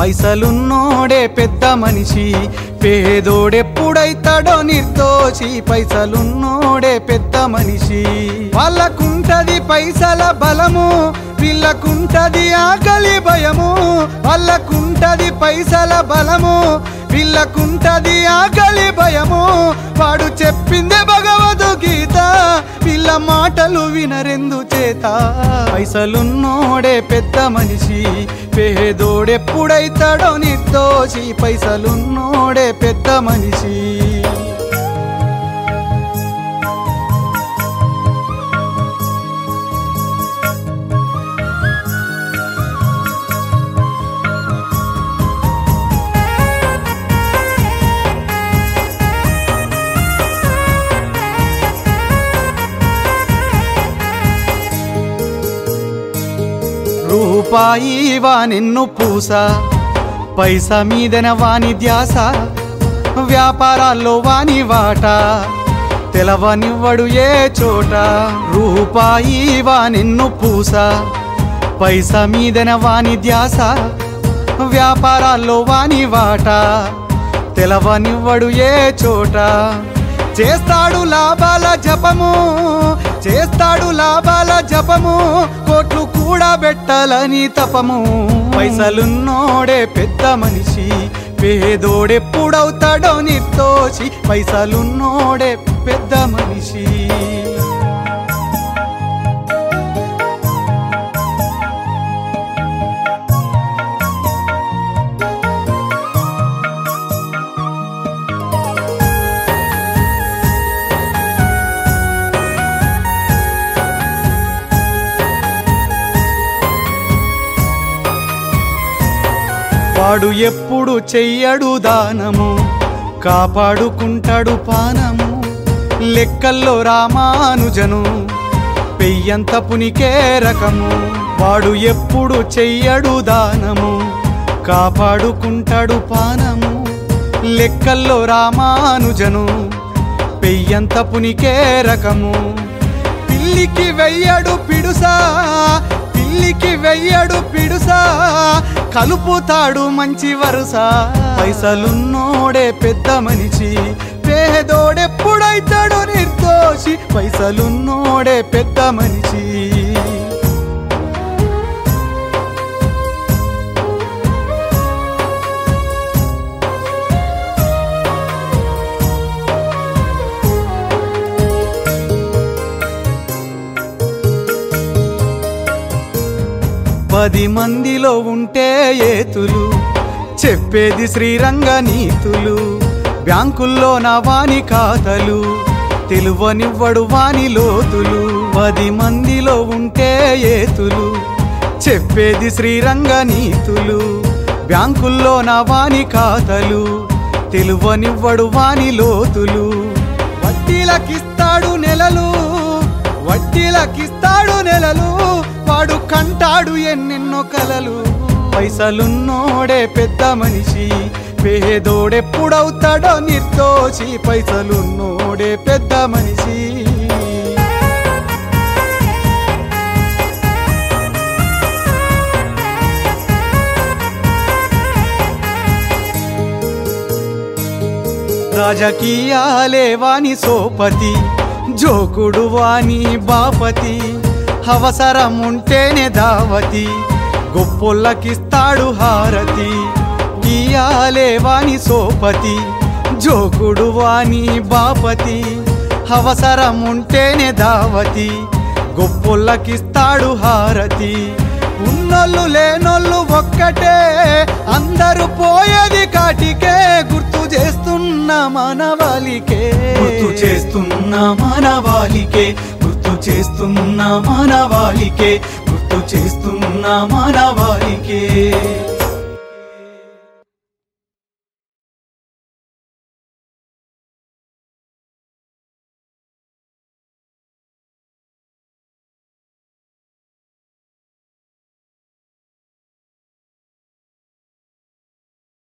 పైసలున్నోడే పెద్ద మనిషి పేదోడెప్పుడైతాడో నిర్దోషి పైసలున్నోడే పెద్ద మనిషి వాళ్ళకుంటది పైసల బలము వీళ్ళకుంటది ఆకలి భయము వాళ్ళకుంటది పైసల బలము వీళ్ళకుంటది ఆకలి భయము వాడు చెప్పిందే భగవదు గీత వీళ్ళ మాటలు వినరెందు చేత పైసలున్నోడే పెద్ద మనిషి పేదోడెప్పుడైతాడో నిర్దోషి పైసలున్నోడే పెద్ద మనిషి రూపాయి వానెన్ను పూస పైసా మీదన వాని ధ్యాస వ్యాపారాల్లో వాని వాట తెలవనివ్వడు ఏ చోట రూపాయి వానెన్ను పూస పైసా మీదన వాని ధ్యాస వ్యాపారాల్లో వాని వాట తెలవనివ్వడు ఏ చోట చేస్తాడు లాభాల జపము చేస్తాడు లాభాల జపము కోట్లు కూడా పెట్టాలని తపము పైసలున్నోడే పెద్ద మనిషి పేదోడెప్పుడవుతాడో నిర్దోషి పైసలున్నోడే పెద్ద మనిషి వాడు ఎప్పుడు చెయ్యడు దానము కాపాడుకుంటాడు పానము లెక్కల్లో రామానుజను పెయ్యంత పునికే రకము వాడు ఎప్పుడు చెయ్యడు దానము కాపాడుకుంటాడు పానము లెక్కల్లో రామానుజను పెయ్యంత పునికే రకము పిల్లికి వెయ్యడు పిడుసా పిల్లికి వెయ్యడు పిడుసా కలుపుతాడు మంచి వరుస పైసలున్నోడే పెద్ద మనిషి పేదోడెప్పుడైతాడో నిర్దోషి పైసలున్నోడే పెద్ద మనిషి పది మందిలో ఉంటే ఏతులు చెప్పేది శ్రీరంగ నీతులు బ్యాంకుల్లో నా వాని ఖాతలు తెలువనివ్వడు వాని లోతులు పది మందిలో ఉంటే ఏతులు చెప్పేది శ్రీరంగ నీతులు బ్యాంకుల్లో నా వాని ఖాతలు తెలువనివ్వడు వాని లోతులు వడ్డీలకిస్తాడు నెలలు వడ్డీలకిస్తాడు నెలలు వాడు కంటాడు ఎన్నెన్నో కలలు పైసలున్నోడే పెద్ద మనిషి పేదోడెప్పుడవుతాడో నిర్దోషి పైసలున్నోడే పెద్ద మనిషి రాజకీయాలే వాని సోపతి జోకుడు వాని బాపతి అవసరం ఉంటేనే దావతి గొప్పొల్లకిస్తాడు హారతి గీయాలే వాని సోపతి జోకుడు వాని బాపతి అవసరం ఉంటేనే దావతి గొప్పొల్లకిస్తాడు హారతి ఉన్నోళ్ళు లేనోళ్ళు ఒక్కటే అందరూ పోయేది కాటికే గుర్తు చేస్తున్న మనవాలికే గుర్తు చేస్తున్న మనవాలికే గుర్తు చేస్తున్న మనవాలికే గుర్తు చేస్తున్న మనవాలికే